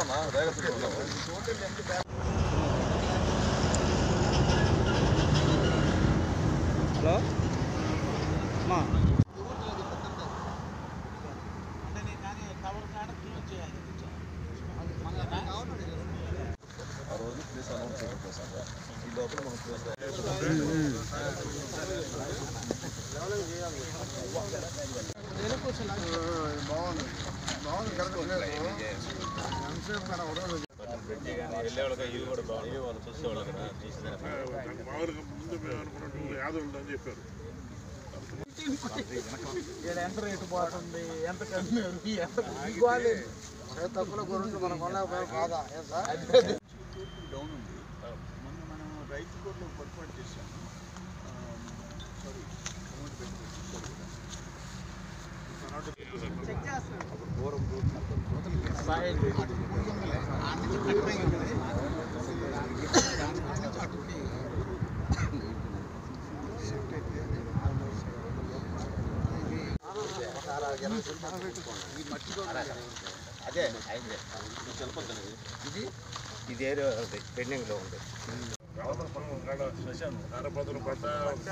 Hello అమ్మా మామూలుగా ముందు మేము అనుకున్నట్టు యాదవ్ ఉందని చెప్పారు ఎంత రేటు పోతుంది ఎంత కమ్మారు ఎంత ఇవ్వాలి తక్కువ గురించి మనం కొనలేకపోయాం కాదా ఏం సార్ డౌన్ ఉంది మొన్న మనం రైతు కోర్టులో పొరపాటు చేశాము సారీ అమౌంట్ పెట్టి తీసుకోవాలి కదా. అదే అయిందే ఇది ఇది ఏదో పెండింగ్ లో ఉంది నారపతులు పడ్డ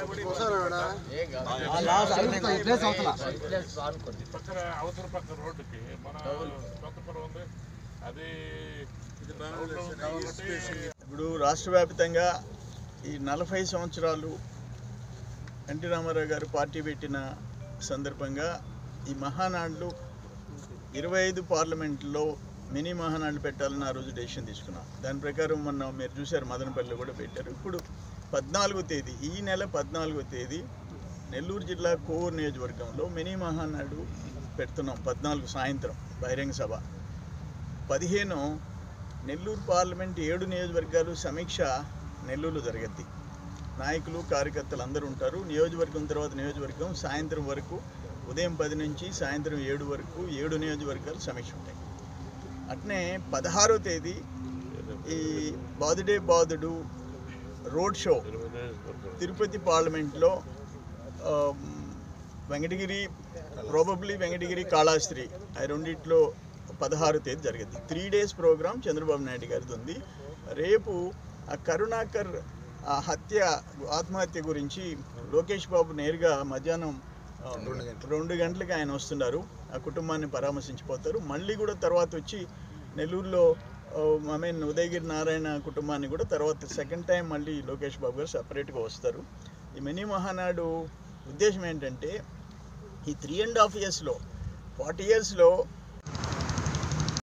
పక్కన అవతల పక్క రోడ్డుకి మన కొత్తపురం ఉంది అది కాబట్టి ఇప్పుడు రాష్ట్ర వ్యాప్తంగా ఈ నలభై సంవత్సరాలు ఎన్టీ రామారావు గారు పార్టీ పెట్టిన సందర్భంగా ఈ మహానాడులు ఇరవై ఐదు పార్లమెంట్లో మినీ మహానాడు పెట్టాలని ఆ రోజు డెసిషన్ తీసుకున్నాం దాని ప్రకారం మొన్న మీరు చూశారు మదనపల్లిలో కూడా పెట్టారు ఇప్పుడు పద్నాలుగో తేదీ ఈ నెల పద్నాలుగో తేదీ నెల్లూరు జిల్లా కోవూరు నియోజకవర్గంలో మినీ మహానాడు పెడుతున్నాం పద్నాలుగు సాయంత్రం బహిరంగ సభ పదిహేను నెల్లూరు పార్లమెంట్ ఏడు నియోజకవర్గాలు సమీక్ష నెల్లూరులో జరగద్ది నాయకులు కార్యకర్తలు అందరూ ఉంటారు నియోజకవర్గం తర్వాత నియోజకవర్గం సాయంత్రం వరకు ఉదయం పది నుంచి సాయంత్రం ఏడు వరకు ఏడు నియోజకవర్గాలు సమీక్ష ఉంటాయి అట్నే పదహారో తేదీ ఈ బాదుడే బాదుడు రోడ్ షో తిరుపతి పార్లమెంట్లో ఆమ్, వెంకటగిరి ప్రాబబ్లీ వెంకటగిరి కాళాస్త్రి ఆ రెండిట్లో పదహారు తేదీ జరిగింది three days programme Chandrababu Naidu గారిది ఉంది రేపు ఆ కరుణాకర్ ఆ హత్య ఆత్మహత్య గురించి లోకేష్ బాబు నేరుగా మధ్యాహ్నం ఆ, రెండు గంటలకి ఆయన వస్తున్నారు ఆ కుటుంబాన్ని పరామర్శించిపోతారు మళ్ళీ కూడా తర్వాత వచ్చి నెల్లూరులో ఐ మీన్ ఉదయగిరి నారాయణ కుటుంబాన్ని కూడా తర్వాత సెకండ్ టైం మళ్ళీ లోకేష్ బాబు గారు సపరేట్గా వస్తారు ఈ మినీ మహానాడు ఉద్దేశం ఏంటంటే ఈ త్రీ అండ్ హాఫ్ ఇయర్స్లో ఫార్టీ ఇయర్స్లో